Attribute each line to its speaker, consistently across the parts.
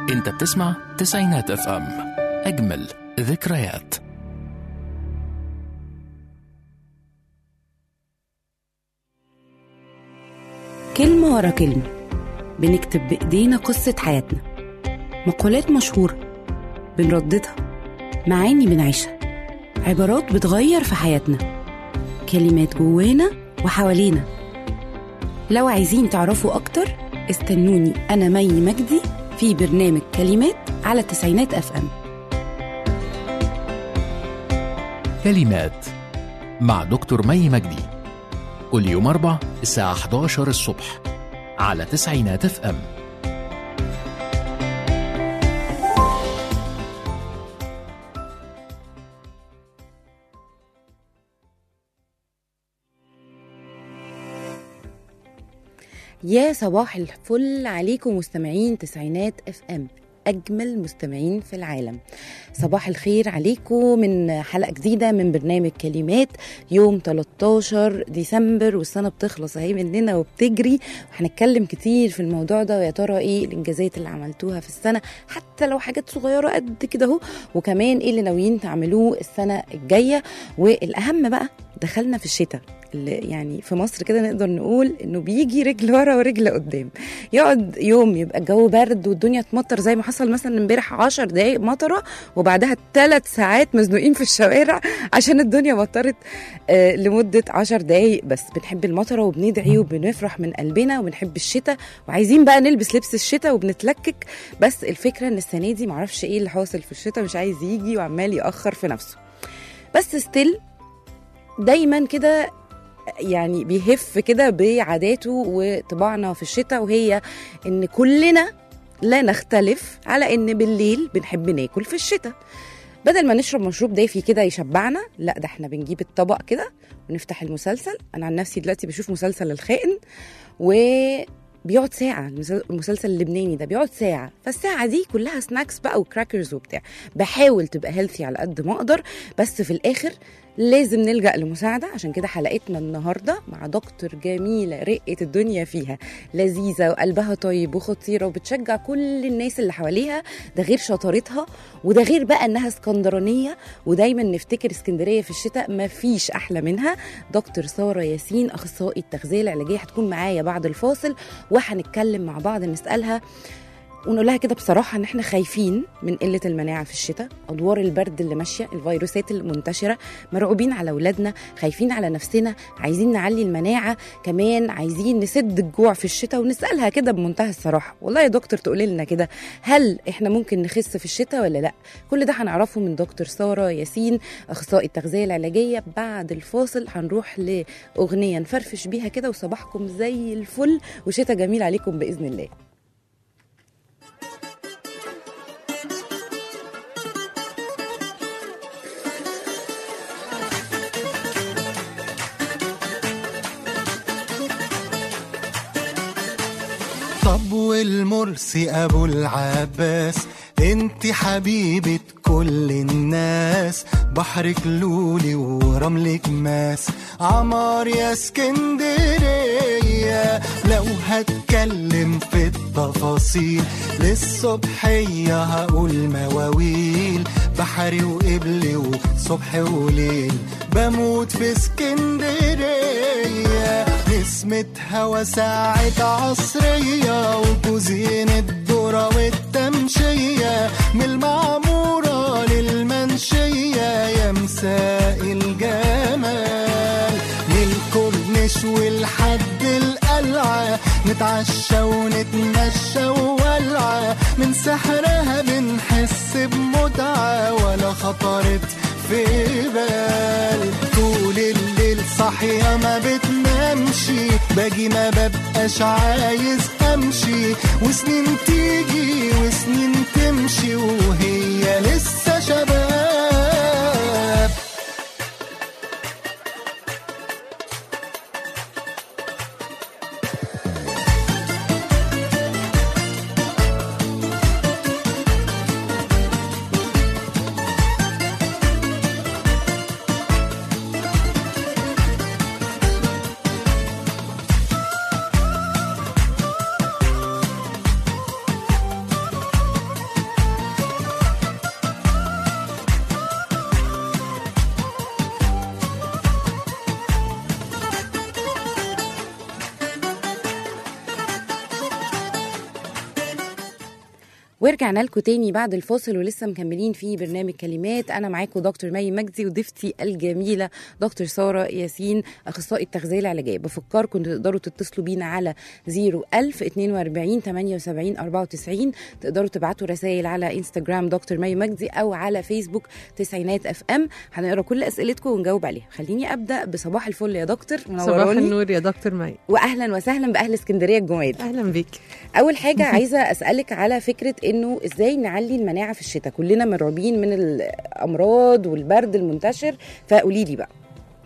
Speaker 1: انت بتسمع تسعينات اف ام اجمل ذكريات
Speaker 2: كلمة ورا كلمة بنكتب بإيدينا قصة حياتنا مقولات مشهورة بنرددها معاني بنعيشها عبارات بتغير في حياتنا كلمات جوانا وحوالينا لو عايزين تعرفوا أكتر استنوني أنا مي مجدي في برنامج كلمات على التسعينات أف أم
Speaker 1: كلمات مع دكتور مي مجدي كل يوم أربع الساعة 11 الصبح على تسعينات اف ام
Speaker 2: يا صباح الفل عليكم مستمعين تسعينات اف ام اجمل مستمعين في العالم صباح الخير عليكم من حلقه جديده من برنامج كلمات يوم 13 ديسمبر والسنه بتخلص اهي مننا وبتجري وهنتكلم كتير في الموضوع ده ويا ترى ايه الانجازات اللي عملتوها في السنه حتى لو حاجات صغيره قد كده اهو وكمان ايه اللي ناويين تعملوه السنه الجايه والاهم بقى دخلنا في الشتاء اللي يعني في مصر كده نقدر نقول انه بيجي رجل ورا ورجل قدام يقعد يوم يبقى الجو برد والدنيا تمطر زي ما حصل مثلا امبارح 10 دقايق مطره وبعدها ثلاث ساعات مزنوقين في الشوارع عشان الدنيا مطرت آه لمده 10 دقايق بس بنحب المطره وبندعي وبنفرح من قلبنا وبنحب الشتاء وعايزين بقى نلبس لبس الشتاء وبنتلكك بس الفكره ان السنه دي معرفش ايه اللي حاصل في الشتاء مش عايز يجي وعمال ياخر في نفسه بس ستيل دايما كده يعني بيهف كده بعاداته وطباعنا في الشتاء وهي ان كلنا لا نختلف على ان بالليل بنحب ناكل في الشتاء بدل ما نشرب مشروب دافي كده يشبعنا لا ده احنا بنجيب الطبق كده ونفتح المسلسل انا عن نفسي دلوقتي بشوف مسلسل الخائن و بيقعد ساعة المسلسل اللبناني ده بيقعد ساعة فالساعة دي كلها سناكس بقى وكراكرز وبتاع بحاول تبقى هيلثي على قد ما اقدر بس في الاخر لازم نلجأ لمساعدة عشان كده حلقتنا النهاردة مع دكتور جميلة رقة الدنيا فيها لذيذة وقلبها طيب وخطيرة وبتشجع كل الناس اللي حواليها ده غير شطارتها وده غير بقى انها اسكندرانية ودايما نفتكر اسكندرية في الشتاء مفيش احلى منها دكتور سارة ياسين اخصائي التغذية العلاجية هتكون معايا بعد الفاصل وهنتكلم مع بعض نسألها ونقول لها كده بصراحه ان احنا خايفين من قله المناعه في الشتاء ادوار البرد اللي ماشيه الفيروسات المنتشره مرعوبين على اولادنا خايفين على نفسنا عايزين نعلي المناعه كمان عايزين نسد الجوع في الشتاء ونسالها كده بمنتهى الصراحه والله يا دكتور تقولي لنا كده هل احنا ممكن نخس في الشتاء ولا لا كل ده هنعرفه من دكتور ساره ياسين اخصائي التغذيه العلاجيه بعد الفاصل هنروح لاغنيه نفرفش بيها كده وصباحكم زي الفل وشتاء جميل عليكم باذن الله
Speaker 3: طب والمرسي ابو العباس انت حبيبة كل الناس بحرك لولي ورملك ماس عمار يا اسكندرية لو هتكلم في التفاصيل للصبحية هقول مواويل بحري وقبلي وصبح وليل بموت في اسكندرية نسمة هوا ساعة عصرية وكوزين الذرة والتمشية من المعمورة للمنشية يا مساء الجمال من الكورنيش والحد القلعة نتعشى ونتمشى وولعة من سحرها بنحس بمتعة ولا خطرت في بال طول الليل صاحية ما بتنامشي باجي ما ببقاش عايز امشي وسنين تيجي وسنين تمشي وهي لسه شباب
Speaker 2: ورجعنا لكم تاني بعد الفاصل ولسه مكملين في برنامج كلمات انا معاكم دكتور مي مجدي وضيفتي الجميله دكتور ساره ياسين اخصائي التغذيه العلاجيه بفكركم تقدروا تتصلوا بينا على 01000 42 78 94 تقدروا تبعتوا رسائل على انستجرام دكتور مي مجدي او على فيسبوك تسعينات اف ام هنقرا كل اسئلتكم ونجاوب عليها خليني ابدا بصباح الفل يا دكتور
Speaker 4: صباح
Speaker 2: منوروني
Speaker 4: النور يا دكتور مي
Speaker 2: واهلا وسهلا باهل اسكندريه الجمال
Speaker 4: اهلا بيك
Speaker 2: اول حاجه عايزه اسالك على فكره انه ازاي نعلي المناعه في الشتاء كلنا مرعوبين من الامراض والبرد المنتشر فقولي لي بقى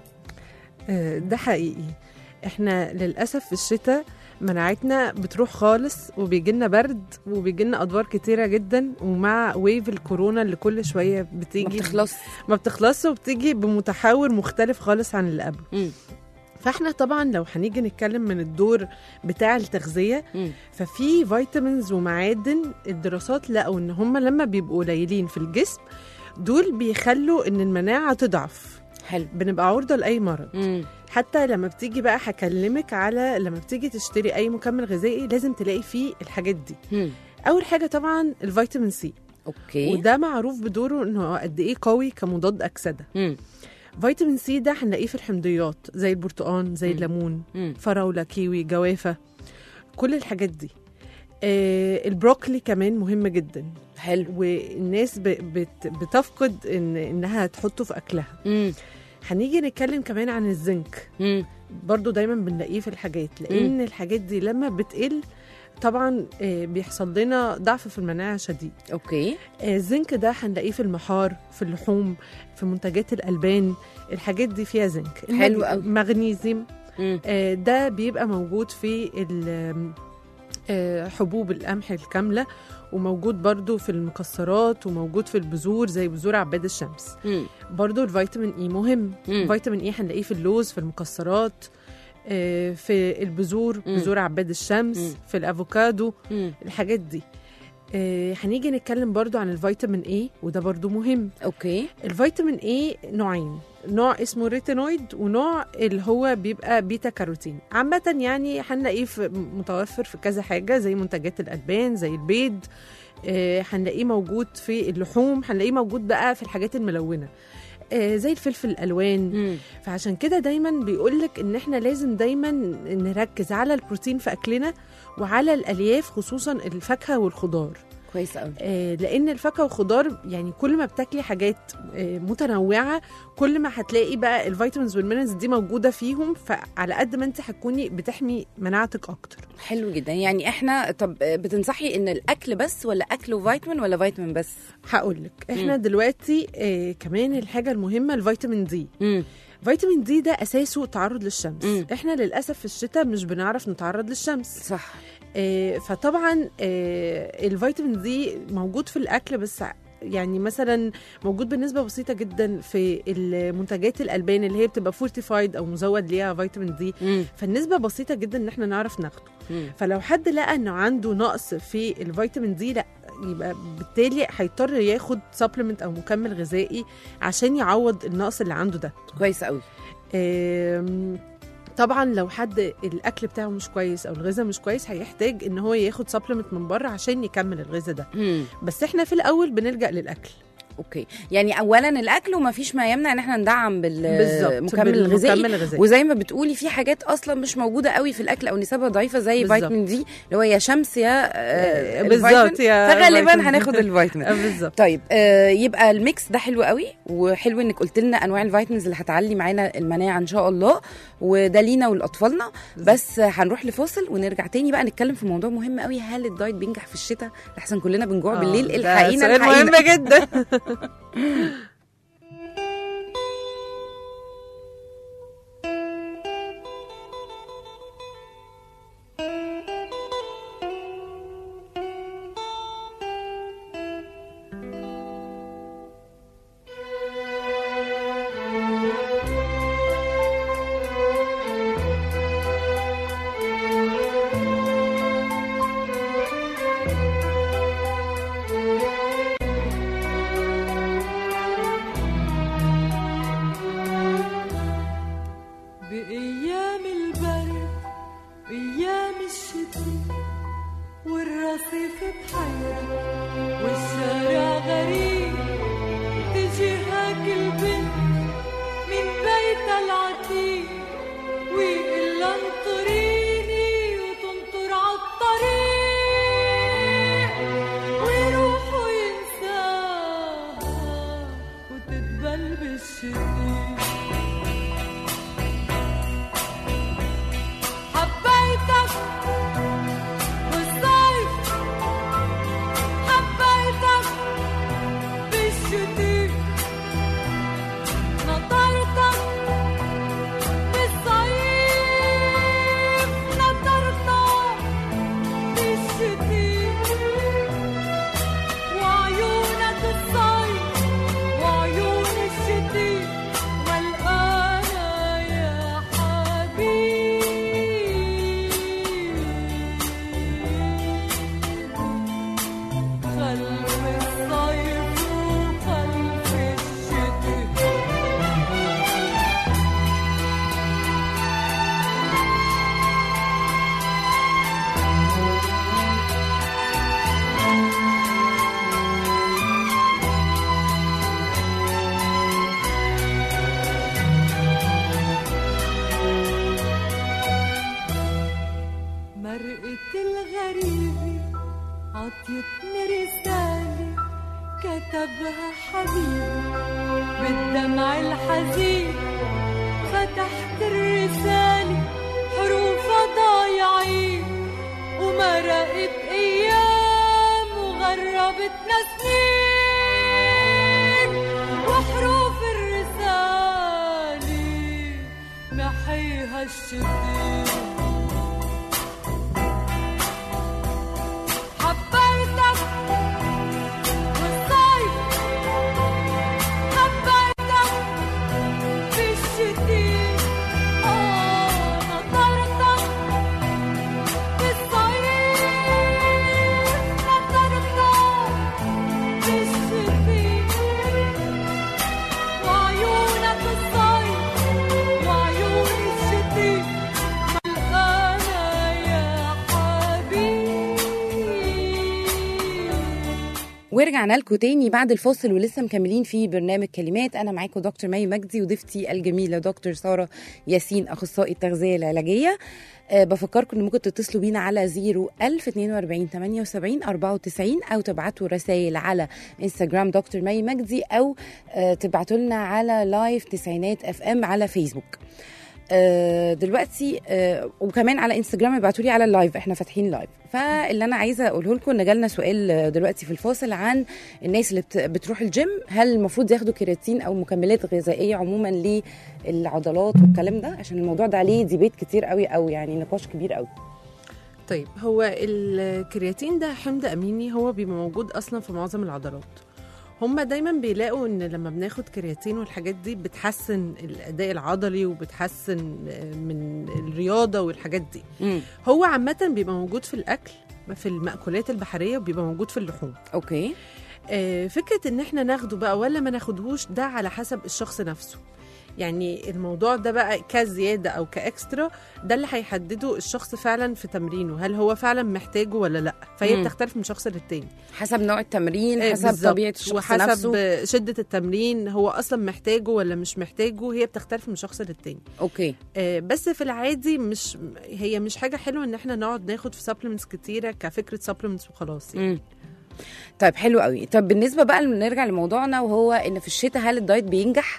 Speaker 4: آه، ده حقيقي احنا للاسف في الشتاء مناعتنا بتروح خالص وبيجي لنا برد وبيجي لنا ادوار كتيره جدا ومع ويف الكورونا اللي كل شويه بتيجي
Speaker 2: ما بتخلص
Speaker 4: ما بتخلصش وبتيجي بمتحور مختلف خالص عن اللي قبله
Speaker 2: مم.
Speaker 4: فاحنا طبعا لو هنيجي نتكلم من الدور بتاع التغذيه
Speaker 2: مم.
Speaker 4: ففي فيتامينز ومعادن الدراسات لقوا ان هم لما بيبقوا قليلين في الجسم دول بيخلوا ان المناعه تضعف
Speaker 2: حلو
Speaker 4: بنبقى عرضه لاي مرض
Speaker 2: مم.
Speaker 4: حتى لما بتيجي بقى هكلمك على لما بتيجي تشتري اي مكمل غذائي لازم تلاقي فيه الحاجات دي
Speaker 2: مم.
Speaker 4: اول حاجه طبعا الفيتامين سي
Speaker 2: اوكي
Speaker 4: وده معروف بدوره انه قد ايه قوي كمضاد اكسده
Speaker 2: مم.
Speaker 4: فيتامين سي ده هنلاقيه في الحمضيات زي البرتقال زي
Speaker 2: مم.
Speaker 4: الليمون
Speaker 2: مم.
Speaker 4: فراوله كيوي جوافه كل الحاجات دي آه البروكلي كمان مهم جدا
Speaker 2: حلو
Speaker 4: والناس ب بت بتفقد ان انها تحطه في اكلها
Speaker 2: مم.
Speaker 4: هنيجي نتكلم كمان عن الزنك
Speaker 2: مم.
Speaker 4: برضو دايما بنلاقيه في الحاجات لان الحاجات دي لما بتقل طبعا آه، بيحصل لنا ضعف في المناعه شديد
Speaker 2: اوكي
Speaker 4: آه، الزنك ده هنلاقيه في المحار في اللحوم في منتجات الالبان الحاجات دي فيها زنك
Speaker 2: حلو
Speaker 4: المج-
Speaker 2: أوي.
Speaker 4: مغنيسيوم
Speaker 2: مم.
Speaker 4: آه، ده بيبقى موجود في ال- آه، حبوب القمح الكامله وموجود برضو في المكسرات وموجود في البذور زي بذور عباد الشمس
Speaker 2: مم.
Speaker 4: برضو الفيتامين اي مهم
Speaker 2: مم.
Speaker 4: فيتامين اي هنلاقيه في اللوز في المكسرات آه، في البذور
Speaker 2: مم.
Speaker 4: بذور عباد الشمس
Speaker 2: مم.
Speaker 4: في الافوكادو
Speaker 2: مم.
Speaker 4: الحاجات دي آه، هنيجي نتكلم برضو عن الفيتامين اي وده برضو مهم
Speaker 2: اوكي
Speaker 4: الفيتامين اي نوعين نوع اسمه ريتينويد ونوع اللي هو بيبقى بيتا كاروتين عامة يعني هنلاقيه في متوفر في كذا حاجة زي منتجات الألبان زي البيض آه، هنلاقيه موجود في اللحوم هنلاقيه موجود بقى في الحاجات الملونة آه، زي الفلفل الألوان
Speaker 2: مم.
Speaker 4: فعشان كده دايما بيقولك ان احنا لازم دايما نركز على البروتين في اكلنا وعلى الالياف خصوصا الفاكهه والخضار
Speaker 2: كويس قوي
Speaker 4: آه، لان الفاكهه والخضار يعني كل ما بتاكلي حاجات آه، متنوعه كل ما هتلاقي بقى الفيتامينز والمينرالز دي موجوده فيهم فعلى قد ما انت هتكوني بتحمي مناعتك اكتر
Speaker 2: حلو جدا يعني احنا طب بتنصحي ان الاكل بس ولا اكل وفيتامين ولا فيتامين بس
Speaker 4: هقول لك احنا دلوقتي آه كمان الحاجه المهمه الفيتامين دي
Speaker 2: مم.
Speaker 4: فيتامين دي ده اساسه تعرض للشمس
Speaker 2: مم.
Speaker 4: احنا للاسف في الشتاء مش بنعرف نتعرض للشمس
Speaker 2: صح
Speaker 4: آه، فطبعا آه، الفيتامين دي موجود في الاكل بس يعني مثلا موجود بنسبه بسيطه جدا في المنتجات الالبان اللي هي بتبقى فورتيفايد او مزود ليها فيتامين دي
Speaker 2: مم.
Speaker 4: فالنسبه بسيطه جدا ان احنا نعرف ناخده
Speaker 2: مم.
Speaker 4: فلو حد لقى انه عنده نقص في الفيتامين دي لا يبقى بالتالي هيضطر ياخد سبلمنت او مكمل غذائي عشان يعوض النقص اللي عنده ده
Speaker 2: كويس قوي
Speaker 4: آم، طبعا لو حد الاكل بتاعه مش كويس او الغذاء مش كويس هيحتاج ان هو ياخد سبلمنت من بره عشان يكمل الغذاء ده
Speaker 2: مم.
Speaker 4: بس احنا في الاول بنلجا للاكل
Speaker 2: اوكي يعني اولا الاكل وما فيش ما يمنع ان احنا ندعم
Speaker 4: بالظبط
Speaker 2: بالمكمل الغذائي
Speaker 4: بالمكمل الغذائي
Speaker 2: وزي ما بتقولي في حاجات اصلا مش موجوده قوي في الاكل او نسبها ضعيفه زي
Speaker 4: بالظبط.
Speaker 2: فيتامين دي اللي هو يا شمس يا آه،
Speaker 4: بالظبط
Speaker 2: الفيتامين.
Speaker 4: يا
Speaker 2: فغالبا
Speaker 4: فيتامين.
Speaker 2: هناخد الفيتامين
Speaker 4: آه، بالظبط
Speaker 2: طيب آه يبقى الميكس ده حلو قوي وحلو انك قلت لنا انواع الفيتامينز اللي هتعلي معانا المناعه ان شاء الله وده لينا ولاطفالنا بس آه، هنروح لفاصل ونرجع تاني بقى نتكلم في موضوع مهم قوي هل الدايت بينجح في الشتاء لحسن كلنا بنجوع بالليل
Speaker 4: آه، ده
Speaker 2: الحقينا
Speaker 4: سؤال
Speaker 2: الحقينا
Speaker 4: مهم جدا
Speaker 5: الرصيف بحيرة والشارع غريب تجيها كل بنت من بيتها العتيق ويقول انطريني وتنطر عالطريق ويروحوا ينساها وتدبل بالشتيق حبيتك بالصيف حبيتك بالشتيء نطرتك بالصيف نطرتك بالشتيء وعيونك الصيف وعيون الشتيء ملقانة يا حبيبي خلف الصيف وخلف الشتاء مرقة الغريبة عطيتني رسالة كتبها حبيبي بالدمع الحزين فتحت الرسالة حروفها ضايعين ومرقت أيام وغربتنا سنين وحروف الرسالة محيها الشتيت حبيتك بالصيف حبيتك بالشتيء آه نطرتك بالصيف نطرتك بالشتيء وعيونك الصيف وعيون الشتيء ملقانة يا حبيبي
Speaker 2: ورجعنا لكم تاني بعد الفاصل ولسه مكملين في برنامج كلمات انا معاكم دكتور مي مجدي وضيفتي الجميله دكتور ساره ياسين اخصائي التغذيه العلاجيه أه بفكركم ان ممكن تتصلوا بينا على 0 1042 78 94 او تبعتوا رسائل على انستغرام دكتور مي مجدي او أه تبعتوا لنا على لايف تسعينات اف ام على فيسبوك آه، دلوقتي آه، وكمان على انستجرام ابعتوا لي على اللايف احنا فاتحين لايف فاللي انا عايزه اقوله لكم ان جالنا سؤال آه، دلوقتي في الفاصل عن الناس اللي بت- بتروح الجيم هل المفروض ياخدوا كيراتين او مكملات غذائيه عموما للعضلات والكلام ده عشان الموضوع ده عليه ديبيت كتير قوي قوي يعني نقاش كبير قوي
Speaker 4: طيب هو الكرياتين ده حمض اميني هو بيبقى موجود اصلا في معظم العضلات هما دايما بيلاقوا ان لما بناخد كرياتين والحاجات دي بتحسن الاداء العضلي وبتحسن من الرياضه والحاجات دي
Speaker 2: امم
Speaker 4: هو عامه بيبقى موجود في الاكل في المأكولات البحريه وبيبقى موجود في اللحوم
Speaker 2: اوكي
Speaker 4: آه، فكره ان احنا ناخده بقى ولا ما ناخدهوش ده على حسب الشخص نفسه يعني الموضوع ده بقى كزياده او كاكسترا ده اللي هيحدده الشخص فعلا في تمرينه هل هو فعلا محتاجه ولا لا فهي
Speaker 2: مم.
Speaker 4: بتختلف من شخص للتاني
Speaker 2: حسب نوع التمرين
Speaker 4: آه،
Speaker 2: حسب
Speaker 4: بالظبط.
Speaker 2: طبيعه الشخص
Speaker 4: وحسب
Speaker 2: نفسه
Speaker 4: شده التمرين هو اصلا محتاجه ولا مش محتاجه هي بتختلف من شخص للتاني
Speaker 2: اوكي
Speaker 4: آه، بس في العادي مش هي مش حاجه حلوه ان احنا نقعد ناخد في سبلمنتس كتيره كفكره سبلمنتس وخلاص يعني.
Speaker 2: مم. طيب حلو قوي طب بالنسبه بقى نرجع لموضوعنا وهو ان في الشتاء هل الدايت بينجح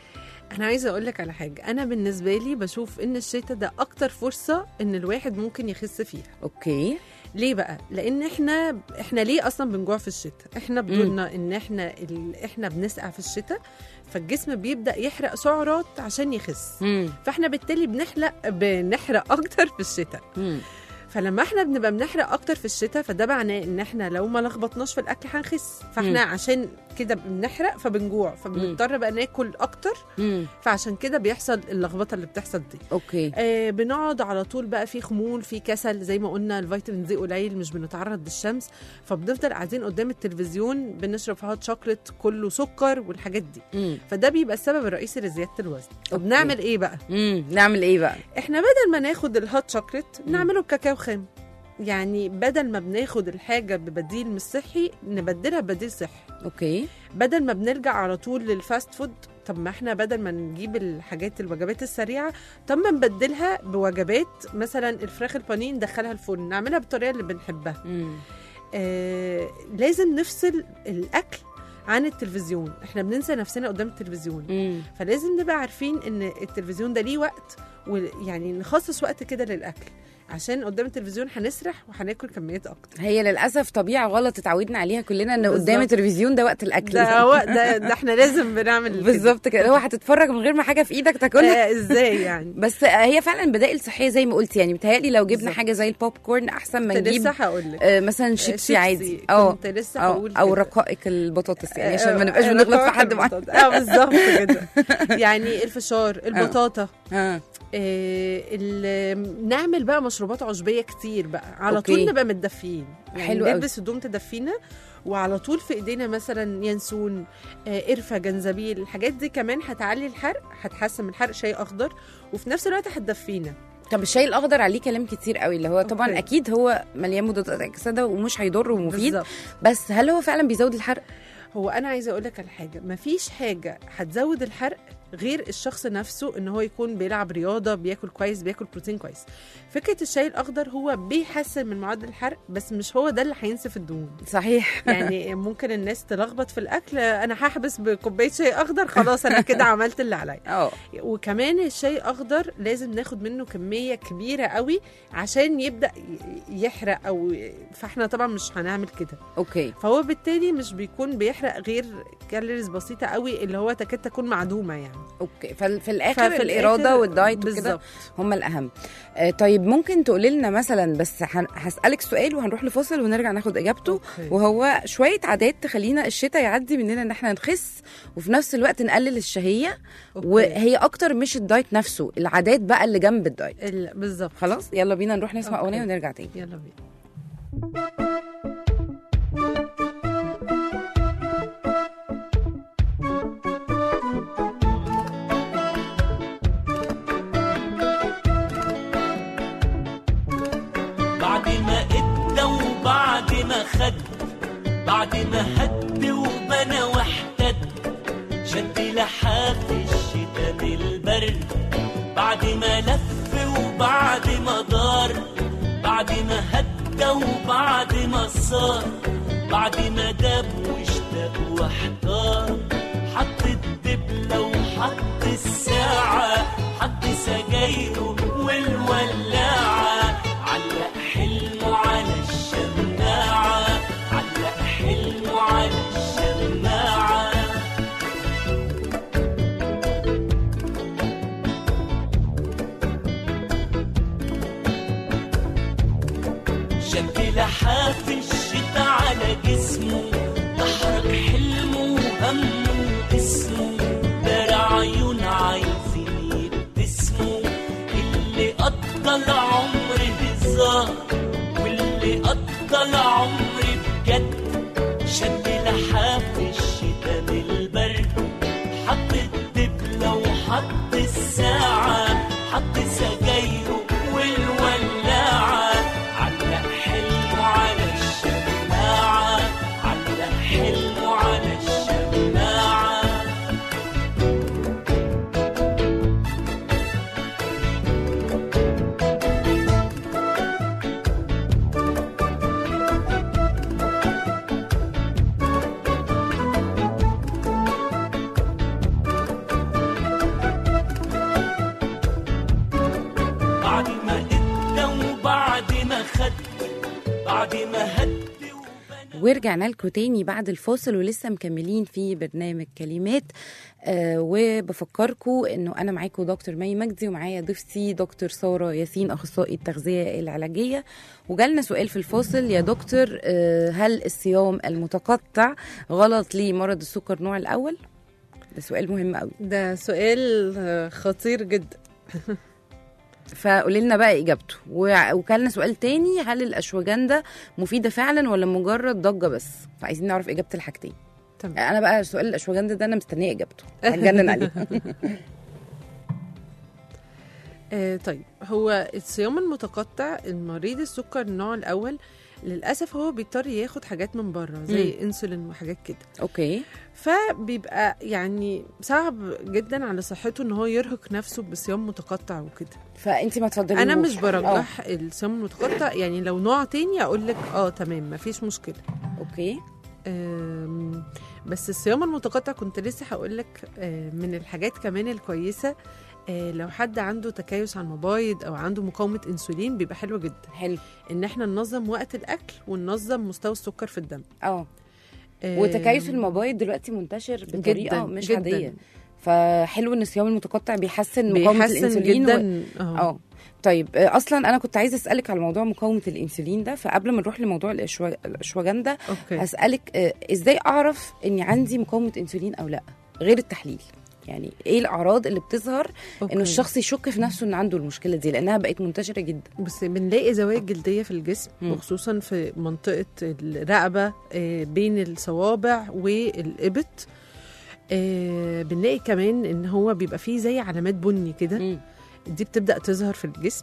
Speaker 4: انا عايزه اقول لك على حاجه انا بالنسبه لي بشوف ان الشتاء ده اكتر فرصه ان الواحد ممكن يخس فيها
Speaker 2: اوكي
Speaker 4: ليه بقى لان احنا احنا ليه اصلا بنجوع في الشتاء احنا بدورنا ان احنا ال... احنا بنسقع في الشتاء فالجسم بيبدا يحرق سعرات عشان يخس
Speaker 2: امم
Speaker 4: فاحنا بالتالي بنحرق بنحرق اكتر في الشتاء
Speaker 2: امم
Speaker 4: فلما احنا بنبقى بنحرق اكتر في الشتاء فده معناه ان احنا لو ما لخبطناش في الاكل هنخس فاحنا
Speaker 2: مم.
Speaker 4: عشان كده بنحرق فبنجوع فبنضطر بقى ناكل اكتر
Speaker 2: امم
Speaker 4: فعشان كده بيحصل اللخبطه اللي بتحصل دي
Speaker 2: اوكي
Speaker 4: آه بنقعد على طول بقى في خمول في كسل زي ما قلنا الفيتامين دي قليل مش بنتعرض للشمس فبنفضل قاعدين قدام التلفزيون بنشرب هوت شوكليت كله سكر والحاجات دي
Speaker 2: امم
Speaker 4: فده بيبقى السبب الرئيسي لزياده الوزن طب
Speaker 2: أوكي.
Speaker 4: نعمل ايه بقى
Speaker 2: امم نعمل ايه بقى
Speaker 4: احنا بدل ما ناخد الهوت شوكليت نعمله بكاكاو خام يعني بدل ما بناخد الحاجه ببديل مش صحي نبدلها ببديل صحي
Speaker 2: اوكي
Speaker 4: بدل ما بنرجع على طول للفاست فود طب ما احنا بدل ما نجيب الحاجات الوجبات السريعه طب ما نبدلها بوجبات مثلا الفراخ البانيه ندخلها الفرن نعملها بالطريقه اللي بنحبها
Speaker 2: مم.
Speaker 4: آه لازم نفصل الاكل عن التلفزيون احنا بننسى نفسنا قدام التلفزيون
Speaker 2: مم.
Speaker 4: فلازم نبقى عارفين ان التلفزيون ده ليه وقت ويعني نخصص وقت كده للاكل عشان قدام التلفزيون هنسرح وهناكل كميات اكتر
Speaker 2: هي للاسف طبيعه غلط اتعودنا عليها كلنا ان
Speaker 4: بالظبط.
Speaker 2: قدام التلفزيون ده وقت الاكل
Speaker 4: ده وقت ده, ده احنا لازم بنعمل كده.
Speaker 2: بالظبط كده هو هتتفرج من غير ما حاجه في ايدك تاكلها
Speaker 4: آه ازاي يعني
Speaker 2: بس هي فعلا بدائل صحيه زي ما قلت يعني بتهيألي لو جبنا
Speaker 4: بالظبط.
Speaker 2: حاجه زي البوب كورن احسن ما
Speaker 4: كنت
Speaker 2: نجيب
Speaker 4: لسه هقول لك
Speaker 2: آه، مثلا شيبسي عادي اه
Speaker 4: كنت لسه
Speaker 2: او
Speaker 4: هقول
Speaker 2: او
Speaker 4: كده.
Speaker 2: رقائق البطاطس يعني
Speaker 4: آه،
Speaker 2: عشان ما
Speaker 4: آه،
Speaker 2: نبقاش
Speaker 4: آه،
Speaker 2: بنغلط في
Speaker 4: رقائق
Speaker 2: حد معين
Speaker 4: البطاطا. اه بالظبط كده يعني الفشار البطاطا
Speaker 2: اه
Speaker 4: آه ال- نعمل بقى مشروبات عشبيه كتير بقى على
Speaker 2: أوكي.
Speaker 4: طول نبقى متدفيين يعني
Speaker 2: حلو قوي.
Speaker 4: نلبس هدوم تدفينا وعلى طول في ايدينا مثلا ينسون آه قرفه جنزبيل الحاجات دي كمان هتعلي الحرق هتحسن من الحرق شاي اخضر وفي نفس الوقت هتدفينا
Speaker 2: طب الشاي الاخضر عليه كلام كتير قوي اللي هو طبعا
Speaker 4: أوكي.
Speaker 2: اكيد هو مليان مضادات اكسده ومش هيضر ومفيد
Speaker 4: بالظبط.
Speaker 2: بس هل هو فعلا بيزود الحرق
Speaker 4: هو انا عايزه اقول لك على حاجه مفيش حاجه هتزود الحرق غير الشخص نفسه ان هو يكون بيلعب رياضه بياكل كويس بياكل بروتين كويس فكره الشاي الاخضر هو بيحسن من معدل الحرق بس مش هو ده اللي هينسف الدهون
Speaker 2: صحيح
Speaker 4: يعني ممكن الناس تلخبط في الاكل انا هحبس بكوبايه شاي اخضر خلاص انا كده عملت اللي عليا
Speaker 2: اه
Speaker 4: وكمان الشاي اخضر لازم ناخد منه كميه كبيره قوي عشان يبدا ي- يحرق او فاحنا طبعا مش هنعمل كده
Speaker 2: اوكي
Speaker 4: فهو بالتالي مش بيكون بيحرق غير كالوريز بسيطه قوي اللي هو تكاد تكون معدومه يعني
Speaker 2: اوكي ففي الاخر
Speaker 4: ففي
Speaker 2: الاراده
Speaker 4: الآخر
Speaker 2: والدايت وكده
Speaker 4: بالظبط.
Speaker 2: هم الاهم آه طيب ممكن تقولي لنا مثلا بس هن- هسالك سؤال وهنروح لفاصل ونرجع ناخد اجابته
Speaker 4: أوكي.
Speaker 2: وهو شويه عادات تخلينا الشتاء يعدي مننا ان احنا نخس وفي نفس الوقت نقلل الشهيه
Speaker 4: أوكي.
Speaker 2: وهي اكتر مش الدايت نفسه العادات بقى اللي جنب الدايت
Speaker 4: ال- بالظبط
Speaker 2: خلاص يلا بينا نروح نسمع
Speaker 4: أوكي.
Speaker 2: اغنيه ونرجع تاني
Speaker 4: يلا بينا
Speaker 5: بعد ما ادى وبعد ما خد بعد ما هد وبنى واحتد شد لحاف الشتا بالبرد بعد ما لف وبعد ما دار بعد ما هدى وبعد ما صار بعد ما داب واشتاق واحتار حط الدبلة وحط الساعة حط سجايره والولاعة علق حلمه على الشماعة علق حلمه على الشماعة شد لحاف الشتا على جسمه تحرك حلمه وهمه واسمه دار عيون عايزين يبتسموا اللي قضى العمر هزار واللي قضى العمر بجد شد لحاف الشتا بالبرد حط الدبلة وحط الساعة حط سجايره والولاعة علق حلمه على الشماعة علق حلمه على الشماعة بعد ما ادى وبعد ما خد بعد ما هد وبنى
Speaker 2: ورجعنا لكم تاني بعد الفاصل ولسه مكملين في برنامج كلمات آه وبفكركم انه انا معاكم دكتور مي مجدي ومعايا ضيفتي دكتور ساره ياسين اخصائي التغذيه العلاجيه وجالنا سؤال في الفاصل يا دكتور آه هل الصيام المتقطع غلط لمرض السكر نوع الاول؟ ده سؤال مهم قوي
Speaker 4: ده سؤال آه، خطير جدا
Speaker 2: فقولي لنا بقى اجابته و- وكان سؤال تاني هل الاشواجندا مفيده فعلا ولا مجرد ضجه بس فعايزين نعرف اجابه الحاجتين
Speaker 4: تمام
Speaker 2: انا بقى سؤال الاشواجندا ده انا مستنيه اجابته هتجنن عليه
Speaker 4: آه طيب هو الصيام المتقطع المريض السكر النوع الاول للاسف هو بيضطر ياخد حاجات من بره زي
Speaker 2: مم.
Speaker 4: انسولين وحاجات كده
Speaker 2: اوكي
Speaker 4: فبيبقى يعني صعب جدا على صحته ان هو يرهق نفسه بصيام متقطع وكده
Speaker 2: فانت ما تفضليش
Speaker 4: انا مش برجح الصيام المتقطع يعني لو نوع تاني اقول لك اه تمام مفيش مشكله
Speaker 2: اوكي
Speaker 4: أم، بس الصيام المتقطع كنت لسه هقول لك من الحاجات كمان الكويسه آه، لو حد عنده تكيس على المبايض او عنده مقاومه انسولين بيبقى حلو جدا
Speaker 2: حلو
Speaker 4: ان احنا ننظم وقت الاكل وننظم مستوى السكر في الدم
Speaker 2: اه
Speaker 4: آم،
Speaker 2: وتكيس المبايض دلوقتي منتشر بطريقه
Speaker 4: جداً،
Speaker 2: مش
Speaker 4: جداً.
Speaker 2: عاديه فحلو ان الصيام المتقطع بيحسن مقاومه
Speaker 4: بيحسن
Speaker 2: الانسولين و...
Speaker 4: جدا اه
Speaker 2: اه طيب آه، اصلا انا كنت عايزه اسالك على موضوع مقاومه الانسولين ده فقبل ما نروح لموضوع الأشوا- الاشواجندا
Speaker 4: اوكي
Speaker 2: هسالك آه، ازاي اعرف اني عندي مقاومه انسولين او لا غير التحليل يعني ايه الاعراض اللي بتظهر
Speaker 4: أوكي.
Speaker 2: انه الشخص يشك في نفسه ان عنده المشكله دي لانها بقت منتشره جدا
Speaker 4: بس بنلاقي زوايا جلديه في الجسم
Speaker 2: مم.
Speaker 4: وخصوصا في منطقه الرقبه آه، بين الصوابع والابط آه، بنلاقي كمان ان هو بيبقى فيه زي علامات بني كده
Speaker 2: مم.
Speaker 4: دي بتبدا تظهر في الجسم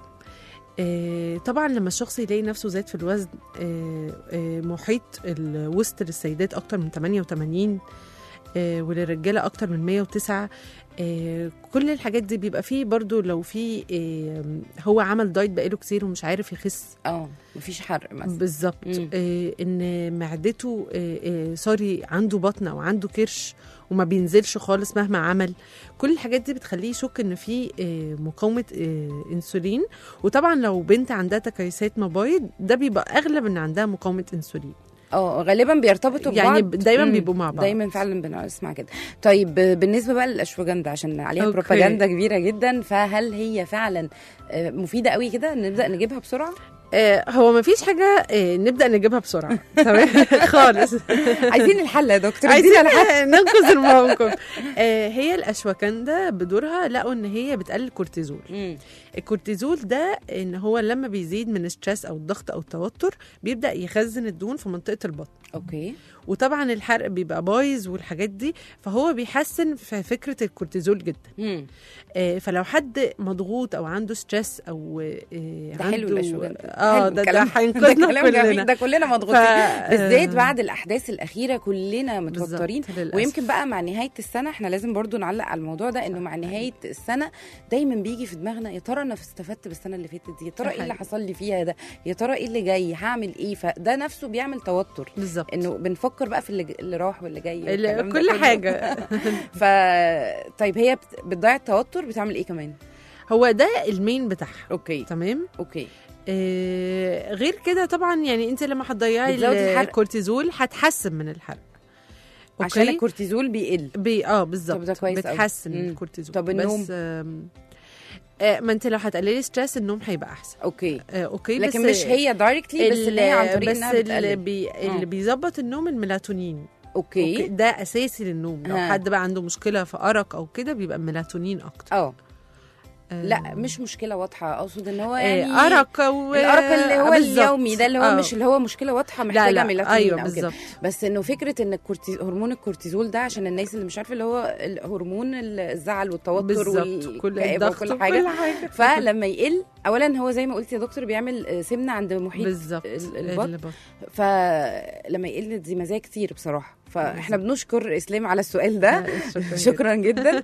Speaker 4: آه، طبعا لما الشخص يلاقي نفسه زاد في الوزن آه، آه، محيط الوسط للسيدات اكتر من 88 آه، وللرجاله اكتر من 109 آه، كل الحاجات دي بيبقى فيه برضو لو في آه، هو عمل دايت بقاله كتير ومش عارف يخس
Speaker 2: اه مفيش حرق مثلا
Speaker 4: بالظبط
Speaker 2: مم.
Speaker 4: آه، ان معدته آه، آه، سوري عنده بطن او عنده كرش وما بينزلش خالص مهما عمل كل الحاجات دي بتخليه يشك ان في آه، مقاومه آه، انسولين وطبعا لو بنت عندها تكيسات مبايض ده بيبقى اغلب ان عندها مقاومه انسولين
Speaker 2: اه غالبا بيرتبطوا
Speaker 4: يعني
Speaker 2: ببعض
Speaker 4: دايما
Speaker 2: مم.
Speaker 4: بيبقوا مع بعض
Speaker 2: دايما فعلا بنسمع كده طيب ب- بالنسبه بقى للاشواجندا عشان عليها
Speaker 4: أوكي.
Speaker 2: بروباجندا كبيره جدا فهل هي فعلا آه، مفيده قوي كده نبدا نجيبها بسرعه
Speaker 4: آه، هو ما فيش حاجه آه، نبدا نجيبها بسرعه تمام خالص
Speaker 2: عايزين الحل يا دكتور
Speaker 4: عايزين
Speaker 2: ادينا الحل
Speaker 4: ننقذ الموقف آه، هي الاشواكندا بدورها لقوا ان هي بتقلل الكورتيزول
Speaker 2: مم.
Speaker 4: الكورتيزول ده ان هو لما بيزيد من الستريس او الضغط او التوتر بيبدا يخزن الدهون في منطقه البطن
Speaker 2: اوكي
Speaker 4: وطبعا الحرق بيبقى بايظ والحاجات دي فهو بيحسن في فكره الكورتيزول جدا
Speaker 2: مم.
Speaker 4: آه، فلو حد مضغوط او عنده ستريس او آه،
Speaker 2: ده حلو
Speaker 4: عنده
Speaker 2: الاشواجندا
Speaker 4: اه
Speaker 2: حلو
Speaker 4: ده ده
Speaker 2: الكلام. ده
Speaker 4: هينقذنا
Speaker 2: كلام جميل
Speaker 4: كلنا
Speaker 2: ده كلنا مضغوطين
Speaker 4: ف-
Speaker 2: بالذات
Speaker 4: آه،
Speaker 2: بعد الاحداث الاخيره كلنا متوترين
Speaker 4: بالظبط، للأسف.
Speaker 2: ويمكن بقى مع نهايه السنه احنا لازم برضو نعلق على الموضوع ده انه مع نهايه السنه دايما بيجي في دماغنا يا ترى انا استفدت بالسنه اللي فاتت دي يا ترى
Speaker 4: ده
Speaker 2: ايه اللي
Speaker 4: حقيقي.
Speaker 2: حصل لي فيها ده يا ترى ايه اللي جاي هعمل ايه فده نفسه بيعمل توتر
Speaker 4: بالظبط
Speaker 2: انه بنفكر بقى في اللي, اللي راح واللي جاي
Speaker 4: ال-
Speaker 2: والكلام ده
Speaker 4: كل
Speaker 2: كله.
Speaker 4: حاجه
Speaker 2: ف طيب هي بت- بتضيع التوتر بتعمل ايه كمان
Speaker 4: هو ده المين بتاعها
Speaker 2: اوكي
Speaker 4: تمام
Speaker 2: اوكي
Speaker 4: آه غير كده طبعا يعني انت لما هتضيعي
Speaker 2: بتزودي
Speaker 4: ال-
Speaker 2: الحرق.
Speaker 4: الكورتيزول هتحسن من الحرق
Speaker 2: عشان الكورتيزول بيقل
Speaker 4: بي اه بالظبط
Speaker 2: طب ده كويس أوي.
Speaker 4: بتحسن
Speaker 2: مم.
Speaker 4: الكورتيزول
Speaker 2: طب النوم؟
Speaker 4: بس آم، آه ما انت لو هتقللي ستريس النوم هيبقى احسن
Speaker 2: اوكي
Speaker 4: آه اوكي
Speaker 2: لكن
Speaker 4: بس
Speaker 2: مش هي دايركتلي بس اللي هي عن طريق
Speaker 4: بس
Speaker 2: انها
Speaker 4: اللي,
Speaker 2: بتقلل
Speaker 4: بي
Speaker 2: آه.
Speaker 4: اللي بيظبط النوم الميلاتونين
Speaker 2: اوكي,
Speaker 4: أوكي. ده اساسي للنوم لو
Speaker 2: ها.
Speaker 4: حد بقى عنده مشكله في ارق او كده بيبقى ميلاتونين اكتر
Speaker 2: اه
Speaker 4: آه،
Speaker 2: لا مش مشكله واضحه اقصد ان هو
Speaker 4: آه،
Speaker 2: يعني
Speaker 4: ارق و...
Speaker 2: الارق اللي هو
Speaker 4: آه، بالظبط.
Speaker 2: اليومي ده اللي هو
Speaker 4: آه.
Speaker 2: مش اللي هو مشكله واضحه
Speaker 4: لا
Speaker 2: محتاجه
Speaker 4: لا
Speaker 2: ميلاتونين
Speaker 4: ايوه
Speaker 2: او كده
Speaker 4: بالظبط
Speaker 2: بس انه فكره ان الكورتيز... هرمون الكورتيزول ده عشان الناس اللي مش عارفه اللي هو هرمون الزعل والتوتر
Speaker 4: بالظبط كل
Speaker 2: والكآبة
Speaker 4: الضغط
Speaker 2: وكل حاجه
Speaker 4: وكل حاجه
Speaker 2: فلما يقل اولا هو زي ما قلت يا دكتور بيعمل آه، سمنه عند محيط
Speaker 4: بالظبط
Speaker 2: ال- البطن
Speaker 4: البطن.
Speaker 2: فلما يقل دي مزايا كتير بصراحه فاحنا بنشكر اسلام على السؤال ده
Speaker 4: آه، شكرا جداً.
Speaker 2: شكرا جدا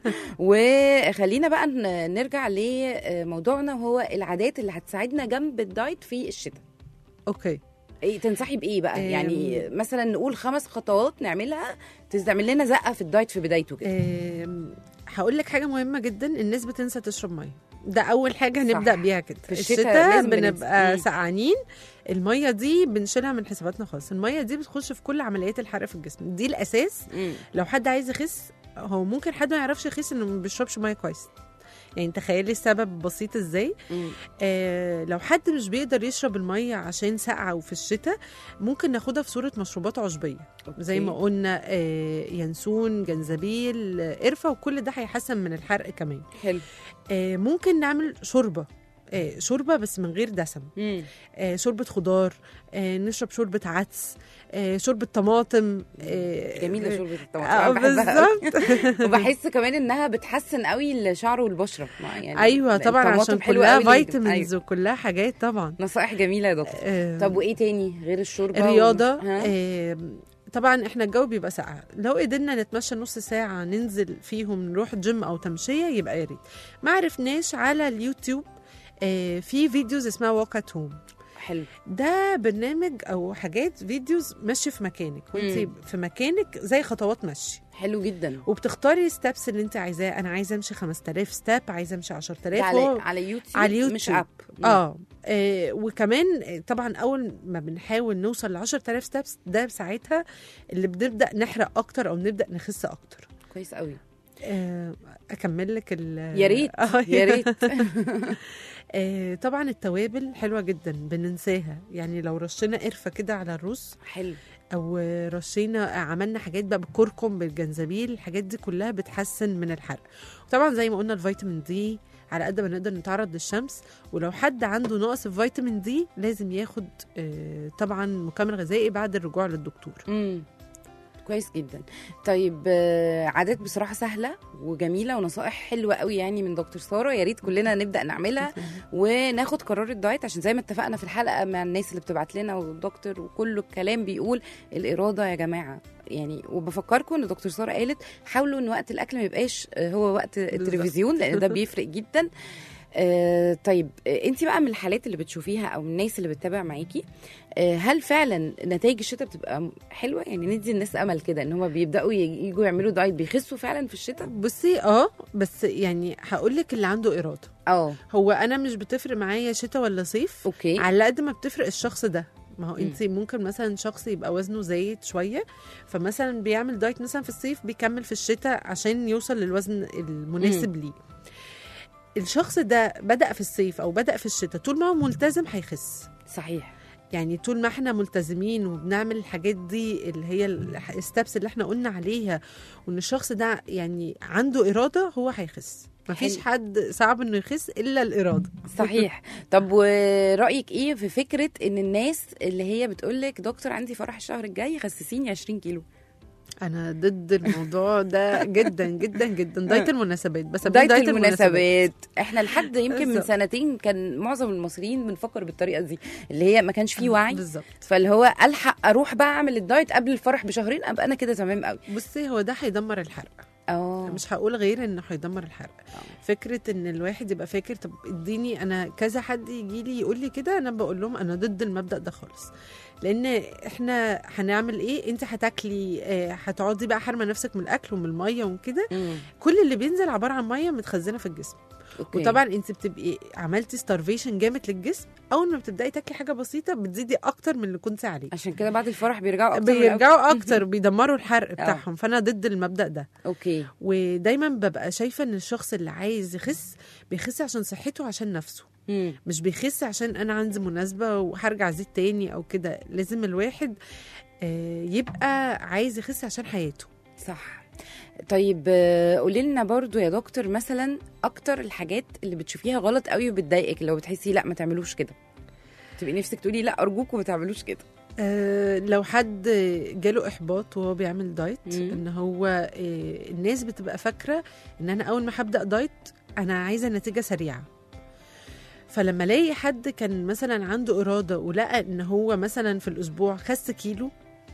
Speaker 2: وخلينا بقى ن- نرجع لموضوعنا وهو العادات اللي هتساعدنا جنب الدايت في الشتاء
Speaker 4: اوكي
Speaker 2: ايه تنصحي بايه بقى
Speaker 4: أم.
Speaker 2: يعني مثلا نقول خمس خطوات نعملها تعمل لنا زقه في الدايت في بدايته كده
Speaker 4: آم، هقول لك حاجه مهمه جدا الناس بتنسى تشرب ميه ده اول حاجه
Speaker 2: صح.
Speaker 4: هنبدا بيها كده
Speaker 2: في الشتاء لازم بننسى.
Speaker 4: بنبقى
Speaker 2: مم.
Speaker 4: سقعانين الميه دي بنشيلها من حساباتنا خالص الميه دي بتخش في كل عمليات الحرق في الجسم دي الاساس
Speaker 2: مم.
Speaker 4: لو حد عايز يخس هو ممكن حد ما يعرفش يخس انه ما بيشربش ميه كويس يعني تخيلي السبب بسيط ازاي
Speaker 2: مم.
Speaker 4: آه لو حد مش بيقدر يشرب الميه عشان ساقعه وفي الشتاء ممكن ناخدها في صوره مشروبات عشبيه زي ما
Speaker 2: أوكي.
Speaker 4: قلنا آه ينسون جنزبيل آه، قرفه وكل ده هيحسن من الحرق كمان
Speaker 2: حلو
Speaker 4: آه ممكن نعمل شوربه آه، شوربه بس من غير دسم
Speaker 2: مم.
Speaker 4: آه، شوربه خضار آه، نشرب شوربه عدس آه، شوربه طماطم آه،
Speaker 2: جميله شوربه الطماطم
Speaker 4: اه
Speaker 2: أنا بحبها قوي.
Speaker 4: بالظبط
Speaker 2: وبحس كمان انها بتحسن قوي الشعر والبشره ما يعني
Speaker 4: ايوه طبعا
Speaker 2: الطماطم
Speaker 4: عشان
Speaker 2: حلوة
Speaker 4: كلها
Speaker 2: قوي للجلد.
Speaker 4: فيتامينز
Speaker 2: أيوة.
Speaker 4: وكلها حاجات طبعا
Speaker 2: نصائح جميله يا دكتور
Speaker 4: آه،
Speaker 2: طب وايه تاني غير الشوربه
Speaker 4: الرياضه
Speaker 2: و... ها؟
Speaker 4: آه، طبعا احنا الجو بيبقى ساقع لو قدرنا نتمشى نص ساعه ننزل فيهم نروح جيم او تمشيه يبقى يا ريت ما عرفناش على اليوتيوب آه، في فيديوز اسمها ووك ات هوم
Speaker 2: حلو
Speaker 4: ده برنامج او حاجات فيديوز مشي في مكانك وانت
Speaker 2: مم.
Speaker 4: في مكانك زي خطوات مشي
Speaker 2: حلو جدا
Speaker 4: وبتختاري ستابس اللي انت عايزاه انا عايزه امشي 5000 ستاب عايزه امشي 10000
Speaker 2: ده على
Speaker 4: هو-
Speaker 2: على يوتيوب
Speaker 4: على اليوتيوب.
Speaker 2: مش اب
Speaker 4: اه آه، وكمان آه، طبعا اول ما بنحاول نوصل ل 10000 ستابس ده ساعتها اللي بنبدا نحرق اكتر او بنبدا نخس اكتر
Speaker 2: كويس قوي
Speaker 4: آه، اكمل لك ال
Speaker 2: يا ريت
Speaker 4: آه،
Speaker 2: يا ريت
Speaker 4: آه، طبعا التوابل حلوه جدا بننساها يعني لو رشينا قرفه كده على الرز
Speaker 2: حلو
Speaker 4: او رشينا عملنا حاجات بقى بالكركم بالجنزبيل الحاجات دي كلها بتحسن من الحرق وطبعا زي ما قلنا الفيتامين دي على قد ما نقدر نتعرض للشمس ولو حد عنده نقص في فيتامين دي لازم ياخد آه، طبعا مكمل غذائي بعد الرجوع للدكتور
Speaker 2: امم كويس جدا طيب آه، عادات بصراحه سهله وجميله ونصائح حلوه قوي يعني من دكتور ساره يا ريت كلنا نبدا نعملها وناخد قرار الدايت عشان زي ما اتفقنا في الحلقه مع الناس اللي بتبعت لنا والدكتور وكله الكلام بيقول الاراده يا جماعه يعني وبفكركم ان دكتور ساره قالت حاولوا ان وقت الاكل ما يبقاش آه، هو وقت التلفزيون لان ده بيفرق جدا آه طيب آه انت بقى من الحالات اللي بتشوفيها او من الناس اللي بتتابع معاكي آه هل فعلا نتائج الشتاء بتبقى م- حلوه يعني ندي الناس امل كده ان هم بيبداوا ي- يجوا يعملوا دايت بيخسوا فعلا في الشتاء
Speaker 4: بصي اه بس يعني هقول لك اللي عنده اراده
Speaker 2: اه
Speaker 4: هو انا مش بتفرق معايا شتاء ولا صيف
Speaker 2: اوكي
Speaker 4: على قد ما بتفرق الشخص ده ما هو
Speaker 2: مم.
Speaker 4: انت ممكن مثلا شخص يبقى وزنه زايد شويه فمثلا بيعمل دايت مثلا في الصيف بيكمل في الشتاء عشان يوصل للوزن المناسب ليه الشخص ده بدا في الصيف او بدا في الشتاء طول ما هو ملتزم هيخس
Speaker 2: صحيح
Speaker 4: يعني طول ما احنا ملتزمين وبنعمل الحاجات دي اللي هي الستبس اللي احنا قلنا عليها وان الشخص ده يعني عنده اراده هو هيخس مفيش
Speaker 2: حلو.
Speaker 4: حد صعب انه يخس الا الاراده
Speaker 2: صحيح طب ورايك ايه في فكره ان الناس اللي هي بتقول لك دكتور عندي فرح الشهر الجاي خسسيني 20 كيلو
Speaker 4: انا ضد الموضوع ده جدا جدا جدا دايت المناسبات بس
Speaker 2: دايت المناسبات احنا لحد يمكن من
Speaker 4: بالظبط.
Speaker 2: سنتين كان معظم المصريين بنفكر بالطريقه دي اللي هي ما كانش فيه وعي
Speaker 4: بالظبط
Speaker 2: فاللي هو الحق اروح بقى اعمل الدايت قبل الفرح بشهرين ابقى انا كده تمام قوي
Speaker 4: بصي هو ده هيدمر الحرق
Speaker 2: اه
Speaker 4: مش هقول غير انه هيدمر الحرق فكره ان الواحد يبقى فاكر طب اديني انا كذا حد يجي لي يقول لي كده انا بقول لهم انا ضد المبدا ده خالص لان احنا هنعمل ايه انت هتاكلي آه، هتقعدي بقى حارمه نفسك من الاكل ومن الميه وكده
Speaker 2: مم.
Speaker 4: كل اللي بينزل عباره عن ميه متخزنه في الجسم
Speaker 2: اوكي
Speaker 4: وطبعا انت بتبقي عملتي ستارفيشن جامد للجسم اول ما بتبداي تاكلي حاجه بسيطه بتزيدي اكتر من اللي كنت عليه
Speaker 2: عشان كده بعد الفرح بيرجعوا اكتر من الأول.
Speaker 4: بيرجعوا اكتر بيدمروا الحرق بتاعهم فانا ضد المبدا ده
Speaker 2: اوكي
Speaker 4: ودايما ببقى شايفه ان الشخص اللي عايز يخس بيخس عشان صحته عشان نفسه
Speaker 2: مم.
Speaker 4: مش بيخس عشان انا عندي مناسبه وهرجع زيت تاني او كده لازم الواحد آه، يبقى عايز يخس عشان حياته
Speaker 2: صح طيب آه، قولي لنا برضو يا دكتور مثلا اكتر الحاجات اللي بتشوفيها غلط قوي وبتضايقك لو بتحسي لا ما تعملوش كده تبقي نفسك تقولي لا ارجوكوا ما تعملوش كده
Speaker 4: آه، لو حد جاله احباط وهو بيعمل دايت
Speaker 2: مم.
Speaker 4: ان هو آه، الناس بتبقى فاكره ان انا اول ما هبدا دايت انا عايزه نتيجه سريعه فلما الاقي حد كان مثلا عنده اراده ولقى ان هو مثلا في الاسبوع خس كيلو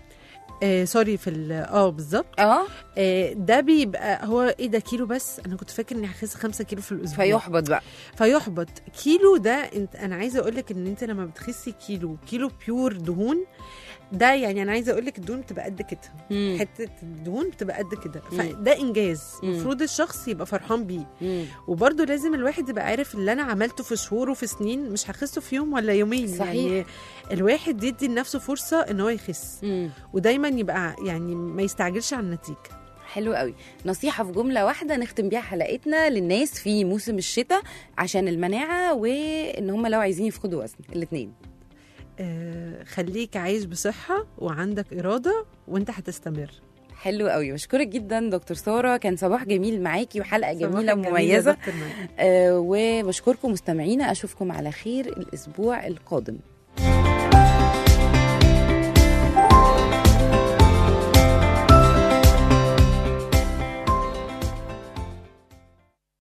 Speaker 4: آه سوري في ال- اه بالظبط
Speaker 2: اه
Speaker 4: آه ده بيبقى هو ايه ده كيلو بس انا كنت فاكر اني هخس 5 كيلو في الاسبوع
Speaker 2: فيحبط بقى
Speaker 4: فيحبط كيلو ده انت انا عايزه اقول لك ان انت لما بتخسي كيلو كيلو بيور دهون ده يعني انا عايزه اقول لك الدهون بتبقى قد كده
Speaker 2: مم.
Speaker 4: حته الدهون بتبقى قد كده
Speaker 2: مم.
Speaker 4: فده انجاز
Speaker 2: مم.
Speaker 4: المفروض الشخص يبقى فرحان بيه
Speaker 2: مم.
Speaker 4: وبرده لازم الواحد يبقى عارف اللي انا عملته في شهور وفي سنين مش هخسه في يوم ولا يومين
Speaker 2: صحيح.
Speaker 4: يعني الواحد يدي لنفسه فرصه ان هو يخس
Speaker 2: مم.
Speaker 4: ودايما يبقى يعني ما يستعجلش على النتيجه
Speaker 2: حلو قوي نصيحة في جملة واحدة نختم بيها حلقتنا للناس في موسم الشتاء عشان المناعة وان هم لو عايزين يفقدوا وزن الاثنين
Speaker 4: آه خليك عايش بصحه وعندك اراده وانت هتستمر
Speaker 2: حلو قوي بشكرك جدا دكتور ساره كان صباح جميل معاكي وحلقه
Speaker 4: صباحك
Speaker 2: جميله
Speaker 4: جميل يا
Speaker 2: ومميزه
Speaker 4: دكتور مي.
Speaker 2: آه وبشكركم مستمعينا اشوفكم على خير الاسبوع القادم